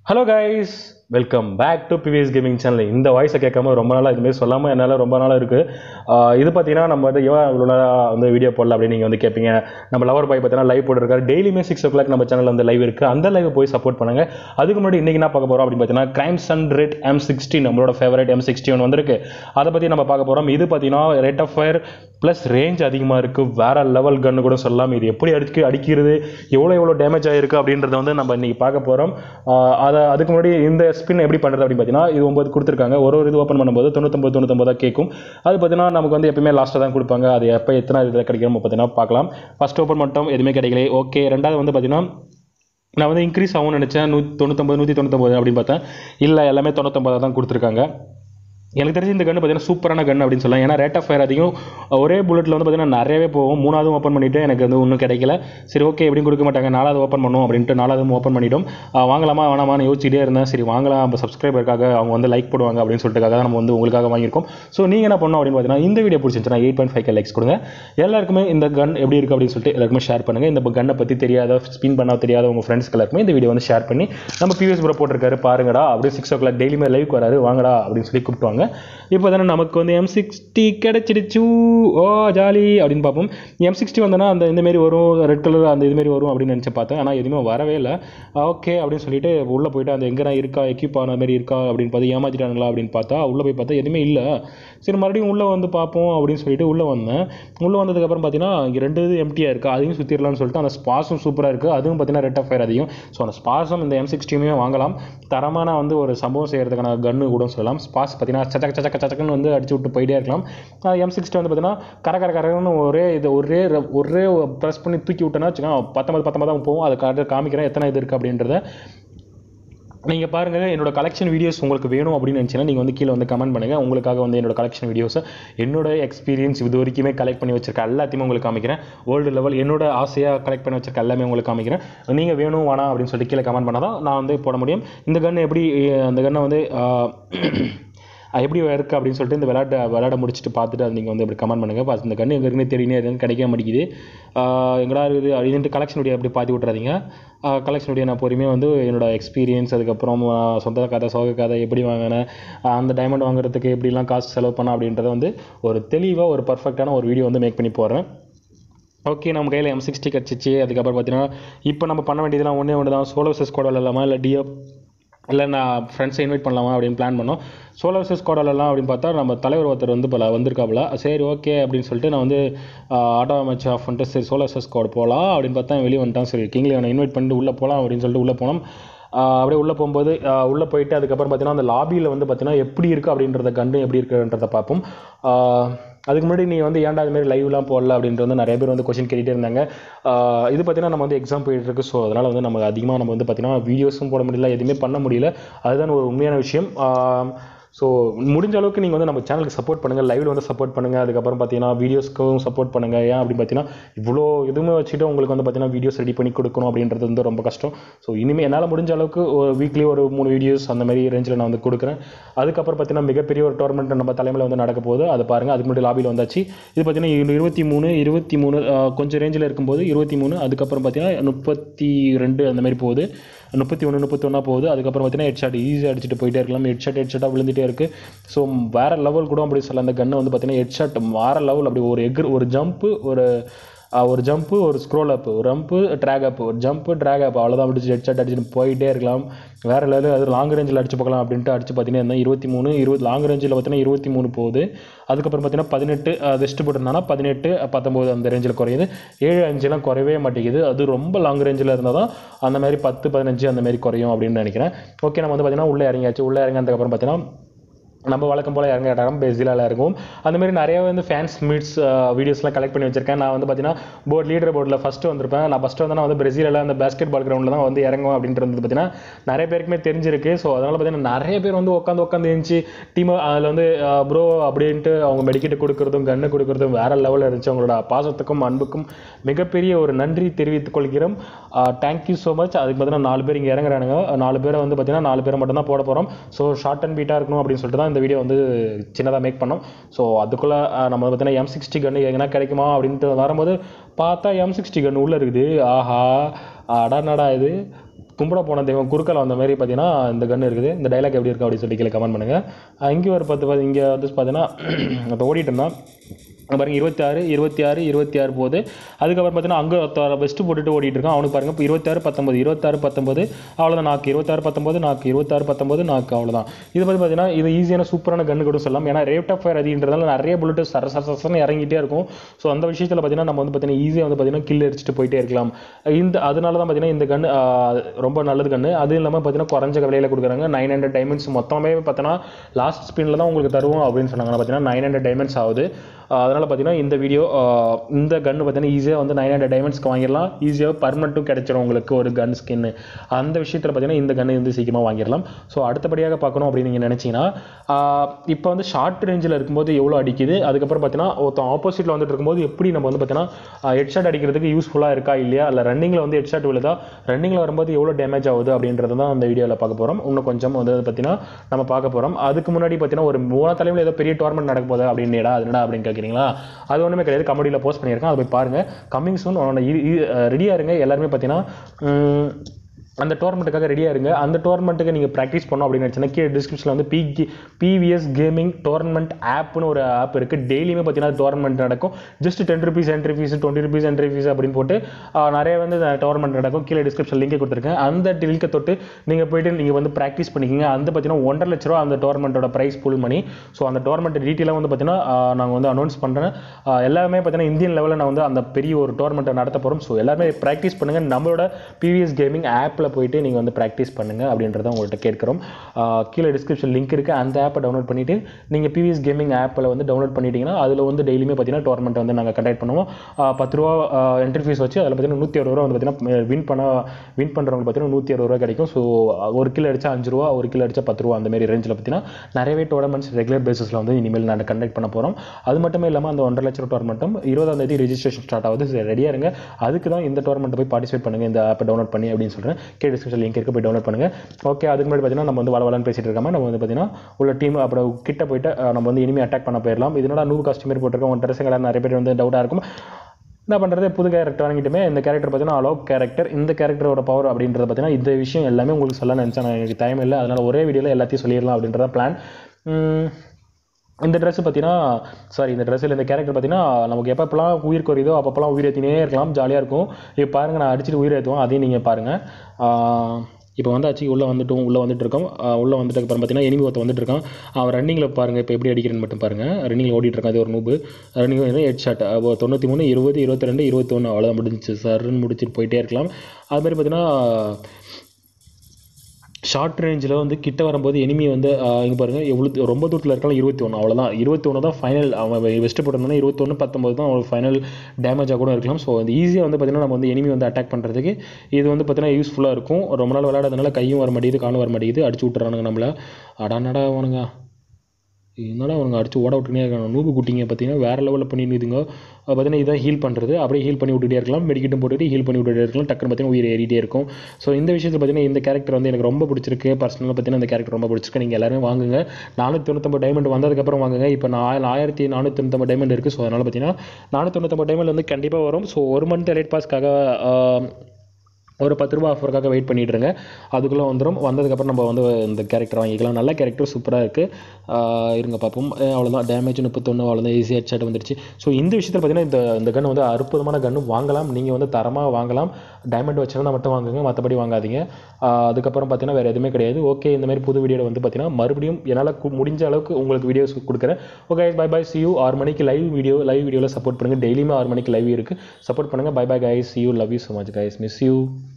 hello guys welcome back to PVS gaming channel இந்த வாய்ஸை கேட்காம ரொம்ப நாளாக இதுமாரி சொல்லாமல் என்னால் ரொம்ப நாளாக இருக்குது இது பார்த்தீங்கன்னா நம்ம வந்து ஏன் இவ்வளோ நாளாக வந்து வீடியோ போடல அப்படின்னு நீங்கள் வந்து கேட்பீங்க நம்ம லவர் பாய் பார்த்தீங்கன்னா லைவ் போட்டுருக்காரு டெய்லியுமே சிக்ஸ் ஓ கிளாக் நம்ம சேனலில் வந்து லைவ் இருக்குது அந்த லைவ் போய் சப்போர்ட் பண்ணுங்க அதுக்கு முன்னாடி இன்றைக்கி என்ன பார்க்க போகிறோம் அப்படின்னு பார்த்தீங்கன்னா crimson red M sixteen நம்மளோட ஃபேவரட் எம் சிக்ஸ்டி ஒன் வந்திருக்கு அதை பற்றி நம்ம பார்க்க போகிறோம் இது பார்த்தீங்கன்னா rate of fire plus range அதிகமாக இருக்குது வேற லெவல் கன்னு கூட சொல்லலாம் இது எப்படி அடிக்க அடிக்கிறது எவ்வளோ எவ்வளோ டேமேஜ் ஆகிருக்கு அப்படின்றத வந்து நம்ம இன்றைக்கி பார்க்க போகிறோம் அதை அதுக்கு முன்னாடி இந்த ஸ்பின் எப்படி பண்ணுறது அப்படின்னு பார்த்தீங்கன்னா இது ஒம்பது கொடுத்துருக்காங்க ஒரு ஒரு இது ஓப்பன் பண்ணும்போது தொண்ணூத்தொம்பது தொண்ணூத்தொம்பதாக கேட்கும் அது பார்த்தீங்கன்னா நமக்கு வந்து எப்பயுமே லாஸ்ட்டாக தான் கொடுப்பாங்க அது எப்போ எத்தனை இதில் கிடைக்கிறோம் பார்த்தீங்கன்னா பார்க்கலாம் ஃபஸ்ட் ஓப்பன் மட்டும் எதுவுமே கிடைக்கல ஓகே ரெண்டாவது வந்து பார்த்தீங்கன்னா நான் வந்து இன்க்ரீஸ் ஆகும்னு நினச்சேன் நூ தொண்ணூத்தொம்பது நூற்றி தொண்ணூத்தொம்பது அப்படின்னு பார்த்தேன் இல்லை எல்லாமே தொண்ணூத்தொம்பதாக தான் கொடுத்துருக்காங்க எனக்கு தெரிஞ்சு இந்த கன்று பார்த்தீங்கன்னா சூப்பரான கன் அப்படின்னு சொல்லலாம் ஏன்னா ரேட் ஆஃப் ஃபயர் அதிகம் ஒரே புல்லட்டில் வந்து பார்த்தீங்கன்னா நிறையவே போகும் மூணாவது ஓப்பன் பண்ணிவிட்டு எனக்கு வந்து ஒன்றும் கிடைக்கல சரி ஓகே எப்படியும் கொடுக்க மாட்டாங்க நாலாவது ஓப்பன் பண்ணும் அப்படின்ட்டு நாலாவது ஓப்பன் பண்ணிட்டோம் ஆஹ் வாங்கலாமா வேணாமான்னு யோசிச்சுட்டே இருந்தேன் சரி வாங்கலாம் நம்ம சப்ஸ்கிரைபருக்காக அவங்க வந்து லைக் போடுவாங்க அப்படின்னு சொல்லிட்டுக்காக தான் நம்ம வந்து உங்களுக்காக வாங்கியிருக்கோம் ஸோ நீங்கள் என்ன பண்ணணும் அப்படின்னு பார்த்தீங்கன்னா இந்த வீடியோ பிடிச்சிருந்துச்சுன்னா எயிட் பாயிண்ட் ஃபைவ் லைக்ஸ் கொடுங்க எல்லாருக்குமே இந்த கன் எப்படி இருக்குது அப்படின்னு சொல்லிட்டு எல்லாருக்குமே ஷேர் பண்ணுங்கள் இந்த கன்னை பற்றி தெரியாத ஸ்பின் பண்ண தெரியாத உங்கள் ஃப்ரெண்ட்ஸ்க்கு எல்லாருக்குமே இந்த வீடியோ வந்து ஷேர் பண்ணி நம்ம பிவிஎஸ் ப்ரோ போட்டிருக்காரு பாருங்கடா அப்படியே சிக்ஸ் ஓ கிளாக் டெய்லியுமே லைவ் வராரு வாங்கடா அப்படின்னு சொல்லி கூப்பிட்டுவாங்க இப்போ தானே நமக்கு வந்து எம் சிக்ஸ்டி கிடைச்சிடுச்சு ஓ ஜாலி அப்படின்னு பார்ப்போம் எம் சிக்ஸ்டி வந்தனா அந்த இந்தமாரி வரும் ரெட் கலர் அந்த இதுமாரி வரும் அப்படின்னு நினச்சி பார்த்தேன் ஆனால் எதுவுமே வரவே இல்லை ஓகே அப்படின்னு சொல்லிட்டு உள்ளே போயிட்டு அந்த எங்கே இருக்கா எக்யூப் ஆன மாதிரி இருக்கா அப்படின்னு பார்த்து ஏமாத்திட்டாங்களா அப்படின்னு பார்த்தா உள்ளே போய் பார்த்தா எதுவுமே இல்லை சரி மறுபடியும் உள்ளே வந்து பார்ப்போம் அப்படின்னு சொல்லிட்டு உள்ளே வந்தேன் உள்ளே வந்ததுக்கப்புறம் பார்த்தீங்கன்னா இங்கே ரெண்டு இது எம்டியாக இருக்குது அதையும் சுற்றிடலாம்னு சொல்லிட்டு அந்த ஸ்பாஸும் சூப்பராக இருக்குது அதுவும் பார்த்தீங்கன்னா ரெட் ஆஃப் ஃபயர் அதிகம் ஸோ அந்த ஸ்பாஸும் இந்த எம் சிக்ஸ்டியுமே வாங்கலாம் தரமான வந்து ஒரு சம்பவம் செய்கிறதுக்கான கன்று கூட சொல்லலாம் ஸ்பாஸ் பார்த்தீங்கன்னா சச்சக்க சச்சக்க சச்சக்கன்னு வந்து அடிச்சு விட்டு போயிட்டே இருக்கலாம் எம் சிக்ஸ்டி வந்து பார்த்தீங்கன்னா கர கர கரன்னு ஒரே இது ஒரே ர- ஒரே ப்ரெஸ் பண்ணி தூக்கி விட்டேன்னா வச்சுக்கோங்க பத்தொம்பது பத்தொம்பது தான் போகும் அதை காட்டு காமிக்கிறேன் எத்தனை இது இருக்குது அப்படின்றத நீங்கள் பாருங்கள் என்னோட கலெக்ஷன் வீடியோஸ் உங்களுக்கு வேணும் அப்படின்னு நினச்சிங்கன்னா நீங்கள் வந்து கீழே வந்து கமெண்ட் பண்ணுங்கள் உங்களுக்காக வந்து என்னோட கலெக்ஷன் வீடியோஸை என்னோட எக்ஸ்பீரியன்ஸ் இது வரைக்குமே கலெக்ட் பண்ணி வச்சிருக்க எல்லாத்தையுமே உங்களுக்கு காமிக்கிறேன் வேர்ல்டு லெவல் என்னோட ஆசையாக கலெக்ட் பண்ணி வச்சிருக்க எல்லாமே உங்களுக்கு காமிக்கிறேன் நீங்கள் வேணும் வேணாம் அப்படின்னு சொல்லிட்டு கீழே கமெண்ட் பண்ணால் தான் நான் வந்து போட முடியும் இந்த கன் எப்படி அந்த கன்னை வந்து ஆஹ், அது எப்படி இருக்குது அப்படின்னு சொல்லிட்டு இந்த விளையாட்ட விளையாட முடிச்சுட்டு பார்த்துட்டு அது நீங்கள் வந்து இப்படி கமெண்ட் பண்ணுங்கள் பார்த்து இந்த கன்று எங்கே இருக்குன்னு தெரியுனே எதுவும் கிடைக்க மாட்டேங்குது ஆஹ் எங்கடா இருக்குது அப்படின்ட்டு கலெக்ஷன் வீடியோ அப்படி பார்த்து விட்றாதீங்க கலெக்ஷன் வீடியோ நான் பொறுமையாக வந்து என்னோட எக்ஸ்பீரியன்ஸ் அதுக்கப்புறம் ஆஹ் சொந்த கதை சோக கதை எப்படி வாங்கினேன் ஆஹ் அந்த டைமண்ட் வாங்குறதுக்கு எப்படிலாம் காசு செலவு பண்ணேன் அப்படின்றத வந்து ஒரு தெளிவாக ஒரு பர்ஃபெக்டான ஒரு வீடியோ வந்து மேக் பண்ணி போடுறேன் ஓகே நம்ம கையில் எம் சிக்ஸ்டி கிடச்சிச்சு அதுக்கப்புறம் பார்த்தீங்கன்னா இப்போ நம்ம பண்ண வேண்டியதுலாம் ஒன்றே ஒன்று தான் சோலோ விசஸ் ஸ்குவாட் விளாடலாமா இல்லை டிஓ இல்லை நான் ஃப்ரெண்ட்ஸை இன்வைட் பண்ணலாமா அப்படின்னு பிளான் பண்ணோம் சோலோ விசஸ் ஸ்குவாட் விளாடலாம் அப்படின்னு பார்த்தா நம்ம தலைவர் ஒருத்தர் வந்து பல வந்திருக்காப்புல சரி ஓகே அப்படின்னு சொல்லிட்டு நான் வந்து ஆட்டோ மேட்ச் ஆஃப் பண்ணிட்டு சரி சோலோ விசஸ் ஸ்குவாட் போகலாம் அப்படின்னு பார்த்தா வெளியே வந்துட்டான் சரி கிங்லி அவனை இன்வைட் பண்ணிட்டு உள்ளே போகலாம் அப்படின்னு சொல்லிட்டு உள்ளே போனோம் ஆஹ் அப்படியே உள்ளே போகும்போது ஆஹ் உள்ளே போயிட்டு அதுக்கப்புறம் பார்த்தீங்கன்னா அந்த லாபியில் வந்து பார்த்தீங்கன்னா எப்படி இருக்குது அப்படின்றத கண்டு எப்படி இருக்குன்றத பார்ப்போம் ஆஹ் அதுக்கு முன்னாடி நீ வந்து ஏன்டா அது மாதிரி லைவ்லாம் போடல அப்படின்ட்டு வந்து நிறைய பேர் வந்து கொஸ்டின் கேட்டுகிட்டே இருந்தாங்க ஆஹ் இது பார்த்தீங்கன்னா நம்ம வந்து எக்ஸாம் போயிட்டு இருக்கு ஸோ அதனால் வந்து நம்ம அதிகமாக நம்ம வந்து பார்த்தீங்கன்னா வீடியோஸும் போட முடியல எதுவுமே பண்ண முடியல அதுதான் ஒரு உண்மையான விஷயம் ஸோ முடிஞ்ச அளவுக்கு நீங்கள் வந்து நம்ம சேனலுக்கு சப்போர்ட் பண்ணுங்கள் லைவில் வந்து சப்போர்ட் பண்ணுங்கள் அதுக்கப்புறம் பார்த்தீங்கன்னா வீடியோஸ்க்கும் சப்போர்ட் பண்ணுங்கள் ஏன் அப்படின்னு பார்த்தீங்கன்னா இவ்வளோ இதுவுமே வச்சுட்டு உங்களுக்கு வந்து பார்த்தீங்கன்னா வீடியோஸ் ரெடி பண்ணி கொடுக்கணும் அப்படின்றது வந்து ரொம்ப கஷ்டம் ஸோ இனிமேல் என்னால் முடிஞ்ச அளவுக்கு ஒரு வீக்லி ஒரு மூணு வீடியோஸ் அந்த மாதிரி ரேஞ்சில் நான் வந்து கொடுக்குறேன் அதுக்கப்புறம் பார்த்தீங்கன்னா மிகப்பெரிய ஒரு டோர்னமெண்ட் நம்ம தலைமையில் வந்து நடக்க போகுது அதை பாருங்கள் அதுக்கு முன்னாடி லாபியில் வந்தாச்சு இது பார்த்தீங்கன்னா இரு- இருபத்தி மூணு இருபத்தி மூணு ஆஹ் கொஞ்சம் ரேஞ்சில் இருக்கும்போது இருபத்தி மூணு அதுக்கப்புறம் பார்த்தீங்கன்னா முப்பத்தி ரெண்டு அந்த மாதிரி போகுது முப்பத்தி ஒன்று முப்பத்தொன்னா போகுது அதுக்கப்புறம் பார்த்தீங்கன்னா ஹெட் ஷாட் ஈஸியாக அடிச்சுட்டு போயிட்டே இருக்கலாம் ஹெட் ஷாட் ஹெட் ஷாட்டாக விழுந்துட்டே இருக்குது ஸோ வேறு லெவல் கூட அப்படி சொல்லலாம் அந்த கன்னை வந்து பார்த்தீங்கன்னா ஹெட் ஷாட் வேறு லெவல் அப்படி ஒரு எக் ஒரு ஜம்ப்பு ஒரு ஆஹ் ஒரு ஜம்ப்பு ஒரு ஸ்க்ரோல் அப் ஒரு ஜம்ப்பு ட்ராக் அப் ஒரு ஜம்ப்பு ட்ராக் அப் அவ்வளோதான் அடிச்சு ஹெட் ஷாட் அடிச்சுட்டு போயிட்டே இருக்கலாம் வேறு லெவல் அது லாங் ரேஞ்சில் அடிச்சு பார்க்கலாம் அப்படின்ட்டு அடிச்சு பார்த்தீங்கன்னா இருந்தால் இருபத்தி மூணு இருபது லாங் ரேஞ்சில் பார்த்தீங்கன்னா இருபத்தி மூணு போகுது அதுக்கப்புறம் பார்த்தீங்கன்னா பதினெட்டு வெஸ்ட் போட்டிருந்தானா பதினெட்டு பத்தொம்போது அந்த ரேஞ்சில் குறையுது ஏழு அஞ்சுலாம் குறையவே மாட்டேங்குது அது ரொம்ப லாங் ரேஞ்சில் இருந்தால் தான் அந்த மாதிரி பத்து பதினஞ்சு அந்த மாதிரி குறையும் அப்படின்னு நினைக்கிறேன் ஓகே நம்ம வந்து பார்த்தீங்கன்னா உள்ளே இறங்கியாச்சு உள்ளே இறங்கினதுக்கப்புறம் பார்த்தீங்கன்னா நம்ம வழக்கம் போல் இறங்க இடம் பெஸ்டிலாக இருக்கும் அந்த மாதிரி நிறைய வந்து ஃபேன்ஸ் மீட்ஸ் வீடியோஸ்லாம் கலெக்ட் பண்ணி வச்சிருக்கேன் நான் வந்து பார்த்தீங்கன்னா போர்ட் லீடர் போர்டில் ஃபஸ்ட்டு வந்திருப்பேன் நான் ஃபஸ்ட்டு வந்து நான் வந்து பிரேசிலில் அந்த பேஸ்கெட் பால் கிரவுண்டில் தான் வந்து இறங்கும் அப்படின்றது வந்து பார்த்தீங்கன்னா நிறைய பேருக்குமே தெரிஞ்சிருக்கு ஸோ அதனால் பார்த்தீங்கன்னா நிறைய பேர் வந்து உட்காந்து உட்காந்து இருந்துச்சு டீம் அதில் வந்து ப்ரோ அப்படின்ட்டு அவங்க மெடிக்கெட் கொடுக்குறதும் கன்று கொடுக்குறதும் வேற லெவலில் இருந்துச்சு அவங்களோட பாசத்துக்கும் அன்புக்கும் மிகப்பெரிய ஒரு நன்றி தெரிவித்துக் கொள்கிறோம் தேங்க்யூ ஸோ மச் அதுக்கு பார்த்தீங்கன்னா நாலு பேர் இங்கே இறங்குறானுங்க நாலு பேரை வந்து பார்த்தீங்கன்னா நாலு பேரை மட்டும் தான் போட போகிறோம் ஸோ ஷார்ட் அண்ட் பீட்டாக இருக்கணும் அப்படின்னு சொல்லிட்டு தான் இந்த வீடியோ வந்து சின்னதாக மேக் பண்ணோம் ஸோ அதுக்குள்ளே நம்ம பார்த்தீங்கன்னா எம் சிக்ஸ்டி கன்று எங்கன்னா கிடைக்குமா அப்படின்ட்டு வரும்போது பார்த்தா எம் சிக்ஸ்டி கன்று உள்ளே இருக்குது ஆஹா அடானடா இது கும்பிட போன தெய்வம் குறுக்கல வந்த மாதிரி பார்த்தீங்கன்னா இந்த கன் இருக்குது இந்த டைலாக் எப்படி இருக்கு அப்படின்னு சொல்லி கீழே கமெண்ட் பண்ணுங்கள் இங்கே ஒரு பத்து பத்து இங்கே வந்து பார்த்தீங்கன்னா இப்போ ஓடிட்டு இருந்தான் அங்க பாருங்க இருபத்தி ஆறு இருபத்தி ஆறு இருபத்தி ஆறு போகுது அதுக்கப்புறம் பார்த்தீங்கன்னா அங்கே பெஸ்ட்டு போட்டுட்டு ஓடிட்டு இருக்கான் அவனுக்கு பாருங்க இப்போ இருபத்தாறு பத்தொம்பது இருபத்தாறு பத்தொம்பது அவ்வளோதான் நாக்கு இருபத்தாறு பத்தொம்பது நாக்கு இருபத்தாறு பத்தொம்பது நாக்கு அவ்வளோதான் இது வந்து பார்த்தீங்கன்னா இது ஈஸியான சூப்பரான கன்று கூட சொல்லலாம் ஏன்னா ரேட் ஆஃப் ஃபயர் அதிகன்றதால நிறைய புல்லட்டு சர சர சரசன்னு இறங்கிட்டே இருக்கும் ஸோ அந்த விஷயத்தில் பார்த்தீங்கன்னா நம்ம வந்து பார்த்தீங்கன்னா ஈஸியாக வந்து பார்த்தீங்கன்னா கில் அடிச்சுட்டு போயிட்டே இருக்கலாம் இந்த அதனால தான் பார்த்தீங்கன்னா இந்த கன்று ரொம்ப நல்லது கன்று அது இல்லாமல் பார்த்தீங்கன்னா குறைஞ்ச விலையில் கொடுக்குறாங்க நைன் ஹண்ட்ரட் டைமண்ட்ஸ் மொத்தமே பார்த்தீங்கன்னா லாஸ்ட் ஸ்பின்னில் தான் உங்களுக்கு தருவோம் அப்படின்னு சொன்னாங்க பார்த்தீங்கன்னா நைன் ஹண்ட்ரட் டைமண்ட்ஸ் ஆகுது அதனால் பார்த்தீங்கன்னா இந்த வீடியோ இந்த கன்று பார்த்தீங்கன்னா ஈஸியாக வந்து நைன் ஹண்ட்ரட் டைமண்ட்ஸ்க்கு வாங்கிடலாம் ஈஸியாக பர்மனெண்ட்டும் கிடைச்சிரும் உங்களுக்கு ஒரு கன் ஸ்கின்னு அந்த விஷயத்தில் பார்த்தீங்கன்னா இந்த கன்று வந்து சீக்கிரமாக வாங்கிடலாம் ஸோ அடுத்தபடியாக பார்க்கணும் அப்படின்னு நீங்கள் நினச்சிங்கன்னா இப்போ வந்து ஷார்ட் ரேஞ்சில் இருக்கும்போது எவ்வளோ அடிக்குது அதுக்கப்புறம் பார்த்தீங்கன்னா ஒருத்தன் ஆப்போசிட்டில் வந்துட்டு இருக்கும்போது எப்படி நம்ம வந்து பார்த்தீங்கன்னா ஹெட் ஷாட் அடிக்கிறதுக்கு யூஸ்ஃபுல்லாக இருக்கா இல்லையா இல்லை ரன்னிங்கில் வந்து ஹெட் ஷாட் விழுதா ரன்னிங்கில் வரும்போது எவ்வளோ டேமேஜ் ஆகுது அப்படின்றது தான் அந்த வீடியோவில் பார்க்க போகிறோம் இன்னும் கொஞ்சம் வந்து பார்த்தீங்கன்னா நம்ம பார்க்க போகிறோம் அதுக்கு முன்னாடி பார்த்தீங்கன்னா ஒரு மூணா தலைமையில் ஏதோ பெரிய டோர்னமெண்ட் நடக்க போகுது அப்படின்னேடா அது என்னடா அப்படின்னு கேட்குறீங்களா அது ஒன்றுமே கிடையாது கமெடியில் போஸ்ட் பண்ணியிருக்கேன் அதை போய் பாருங்கள் கம்மிங் சூன் ரெடியாக இருங்க எல்லாருமே பார்த்தீங்கன்னா உம், அந்த டோர்னமெண்ட்டுக்காக ரெடியாக இருங்க அந்த டோர்னமெண்ட்டுக்கு நீங்கள் ப்ராக்டிஸ் பண்ணோம் அப்படின்னு நினச்சினா கீழே டிஸ்கிரிப்ஷனில் வந்து பி பிவிஎஸ் கேமிங் டோர்னமெண்ட் ஆப்னு ஒரு ஆப் இருக்குது டெய்லியுமே பார்த்தீங்கன்னா டோர்னமெண்ட் நடக்கும் just ten rupees entry fees twenty rupees entry fees அப்படின்னு போட்டு ஆஹ், நிறைய வந்து டோர்னமெண்ட் நடக்கும் கீழே டிஸ்கிரிப்ஷன் லிங்கை கொடுத்துருக்கேன் அந்த லிங்கை தொட்டு நீங்கள் போயிட்டு நீங்கள் வந்து ப்ராக்டிஸ் பண்ணிக்கிங்க அந்த பார்த்தீங்கன்னா ஒன்றரை லட்ச ரூபா அந்த டோர்னமெண்ட்டோட ப்ரைஸ் புல் மணி ஸோ அந்த டோர்னமெண்ட் டீட்டெயிலாக வந்து பார்த்தீங்கன்னா நாங்கள் வந்து அனௌன்ஸ் பண்ணுறேன் எல்லாமே பார்த்தீங்கன்னா இந்தியன் லெவலில் நான் வந்து அந்த பெரிய ஒரு டோர்னமெண்ட்டை நடத்த போகிறோம் ஸோ எல்லாருமே ப்ராக்டிஸ் பண்ணுங்கள் நம்மளோட பிவிஎஸ் கேமிங் ஆப்பில் போயிட்டு நீங்கள் வந்து ப்ராக்டிஸ் பண்ணுங்கள் அப்படின்றத உங்கள்கிட்ட கேட்குறோம் ஆஹ் கீழே டிஸ்கிரிப்ஷன் லிங்க் இருக்குது அந்த ஆப்பை டவுன்லோட் பண்ணிவிட்டு நீங்கள் பிவிஎஸ் கேமிங் ஆப்பில் வந்து டவுன்லோட் பண்ணிட்டீங்கன்னா அதில் வந்து டெய்லியுமே பார்த்தீங்கன்னா டோர்னமெண்ட் வந்து நாங்கள் கண்டக்ட் பண்ணுவோம் ஆஹ் பத்து ரூபா என்ட்ரி ஃபீஸ் வச்சு அதில் பார்த்தீங்கன்னா நூற்றி அறுபது ரூபா வந்து பார்த்தீங்கன்னா வின் பண்ண வின் பண்ணுறவங்க பார்த்தீங்கன்னா நூற்றி அறுபது ரூபா கிடைக்கும் ஸோ ஒரு கிலோ அடிச்சா அஞ்சு ரூபா ஒரு கிலோ அடிச்சா பத்து ரூபா அந்த மாதிரி ரேஞ்சில் பார்த்தீங்கன்னா நிறையவே டோர்னமெண்ட்ஸ் ரெகுலர் பேசிஸில் வந்து இனிமேல் நான் கண்டக்ட் பண்ண போகிறோம் அது மட்டுமே இல்லாமல் அந்த ஒன்றரை லட்சம் டோர்னமெண்ட்டும் இருபதாம் தேதி ரெஜிஸ்ட்ரேஷன் ஸ்டார்ட் ஆகுது ரெடியாக இருங்க அதுக்கு தான் இந்த டோர்னமெண்ட் போய் பார்ட்டிசிபேட் பண்ணுங்க இந்த ஆப்பை டவுன்லோட் பண்ணி அப்படின்னு சொல்கிறேன் கே டிஸ்கிரிப்ஷன் லிங்க் இருக்கு போய் டவுன்லோட் பண்ணுங்க ஓகே அதுக்கு முன்னாடி பார்த்தீங்கன்னா நம்ம வந்து வளவலன்னு பேசிட்டு இருக்காம நம்ம வந்து பார்த்தீங்கன்னா உள்ள டீம் அப்புறம் கிட்ட போயிட்டு அஹ், நம்ம வந்து இனிமே அட்டாக் பண்ண போயிடலாம் இதனோட நூறு காஸ்டியூமர் போட்டிருக்கோம் ஒன் ட்ரெஸ்ஸுங்களை நிறைய பேர் வந்து டவுட்டாக இருக்கும் என்ன பண்ணுறது புது கேரக்டர் வாங்கிட்டுமே இந்த கேரக்டர் பார்த்தீங்கன்னா அலோ கேரக்டர் இந்த கேரக்டரோட பவர் அப்படின்றத பார்த்தீங்கன்னா இந்த விஷயம் எல்லாமே உங்களுக்கு சொல்ல நினச்சேன் நான் எனக்கு டைம் இல்லை அதனால் ஒரே வீடியோவில் எல்லாத்தையும் சொல்லிடலாம் அப்படின்றத பிளான் இந்த ட்ரெஸ் பார்த்தீங்கன்னா சாரி இந்த ட்ரெஸ்ஸில் இந்த கேரக்டர் பார்த்தீங்கன்னா நமக்கு எப்பப்பெல்லாம் உயிர் குறையுதோ அப்பப்பெல்லாம் உயிர் ஏற்றினே இருக்கலாம் ஜாலியாக இருக்கும் இப்போ பாருங்கள் நான் அடிச்சுட்டு உயிர் ஏற்றுவோம் அதையும் நீங்கள் பாருங்கள் இப்போ வந்து ஆச்சு உள்ளே வந்துட்டோம் உள்ளே வந்துட்டு இருக்கோம் ஆஹ் உள்ளே வந்துட்டு அப்புறம் பார்த்தீங்கன்னா எனிமி ஒருத்த வந்துட்டு இருக்கான் அவன் ரன்னிங்கில் பாருங்கள் இப்போ எப்படி அடிக்கிறேன்னு மட்டும் பாருங்கள் ரன்னிங்கில் ஓடிட்டு இருக்கான் அது ஒரு நூபு ரன்னிங் வந்து ஹெட் ஷாட் தொண்ணூற்றி மூணு இருபது இருபத்தி ரெண்டு இருபத்தொன்று அவ்வளோதான் முடிஞ்சிச்சு சர்ன்னு முடிச்சுட்டு போயிட்டே இருக்கலாம் அது மாதிரி பார்த்தீங்கன்னா ஷார்ட் ரேஞ்சில் வந்து கிட்ட வரும்போது எனிமி வந்து இங்கே பாருங்கள் எவ்வளோ ரொம்ப தூரத்தில் இருக்கலாம் இருபத்தி ஒன்று அவ்வளோதான் இருபத்தி ஒன்று தான் ஃபைனல் அவன் வெஸ்ட்டு போட்டிருந்தானா இருபத்தொன்று பத்தொம்பது தான் அவன் ஃபைனல் டேமேஜாக கூட இருக்கலாம் ஸோ அது ஈஸியாக வந்து பார்த்தீங்கன்னா நம்ம வந்து எனிமி வந்து அட்டாக் பண்ணுறதுக்கு இது வந்து பார்த்தீங்கன்னா யூஸ்ஃபுல்லாக இருக்கும் ரொம்ப நாள் விளையாடுறதுனால கையும் வர மாட்டேங்குது காணும் வர மாட்டேங்குது அடிச்சு விட்டுறானுங்க நம்மளை அடானடா அவனுங்க இதனால அவங்க அடிச்சு ஓட விட்டுனே இருக்காங்க நூபு குட்டிங்க பார்த்தீங்கன்னா வேறு லெவலில் பண்ணிடுதுங்க பார்த்தீங்கன்னா இதான் ஹீல் பண்ணுறது அப்படியே ஹீல் பண்ணி விட்டுட்டே இருக்கலாம் மெடிக்கெட்டும் போட்டுட்டு ஹீல் பண்ணி விட்டுட்டே இருக்கலாம் டக்குன்னு பார்த்தீங்கன்னா உயிர் ஏறிட்டே இருக்கும் ஸோ இந்த விஷயத்தில் பார்த்தீங்கன்னா இந்த கேரக்டர் வந்து எனக்கு ரொம்ப பிடிச்சிருக்கு பர்சனலாக பார்த்தீங்கன்னா இந்த கேரக்டர் ரொம்ப பிடிச்சிருக்கு நீங்கள் எல்லாருமே வாங்குங்க நானூற்றி தொண்ணூத்தொம்பது டைமண்ட் வந்ததுக்கப்புறம் வாங்குங்க இப்போ நான் ஆயிரத்தி நானூற்றி தொண்ணூத்தொம்பது டைமண்ட் இருக்குது ஸோ அதனால் பார்த்தீங்கன்னா நானூற்றி தொண்ணூத்தொம்பது டைமண்ட் வந்து கண்டிப்பாக வரும் ஸோ ஒரு மந்த் எலைட் பாஸ்க்காக ஒரு பத்து ரூபா ஆஃபருக்காக வெயிட் பண்ணிட்டு இருங்க அதுக்குள்ளே வந்துடும் வந்ததுக்கப்புறம் நம்ம வந்து இந்த கேரக்டர் வாங்கிக்கலாம் நல்ல கேரக்டர் சூப்பராக இருக்குது இருங்க பார்ப்போம் அஹ் அவ்வளோதான் டேமேஜ் முப்பத்தொன்று அவ்வளோதான் ஈஸி ஹெட்ஷாட் வந்துருச்சு ஸோ இந்த விஷயத்தில் பார்த்தீங்கன்னா இந்த இந்த கன் வந்து அற்புதமான கன்று வாங்கலாம் நீங்கள் வந்து தரமாக வாங்கலாம் டைமண்ட் வச்சிருந்தா மட்டும் வாங்குங்க மற்றபடி வாங்காதீங்க ஆஹ் அதுக்கப்புறம் பார்த்தீங்கன்னா வேறு எதுவுமே கிடையாது ஓகே இந்த மாதிரி புது வீடியோவில் வந்து பார்த்தீங்கன்னா மறுபடியும் என்னால் கு- முடிஞ்ச அளவுக்கு உங்களுக்கு வீடியோஸ் கொடுக்குறேன் okay bye bye see you ஆறு மணிக்கு லைவ் வீடியோ லைவ் வீடியோவில் சப்போர்ட் பண்ணுங்கள் டெய்லியுமே ஆறு மணிக்கு லைவ் இருக்குது சப்போர்ட் பண்ணுங்கள் bye bye guys see you love you so much guys miss you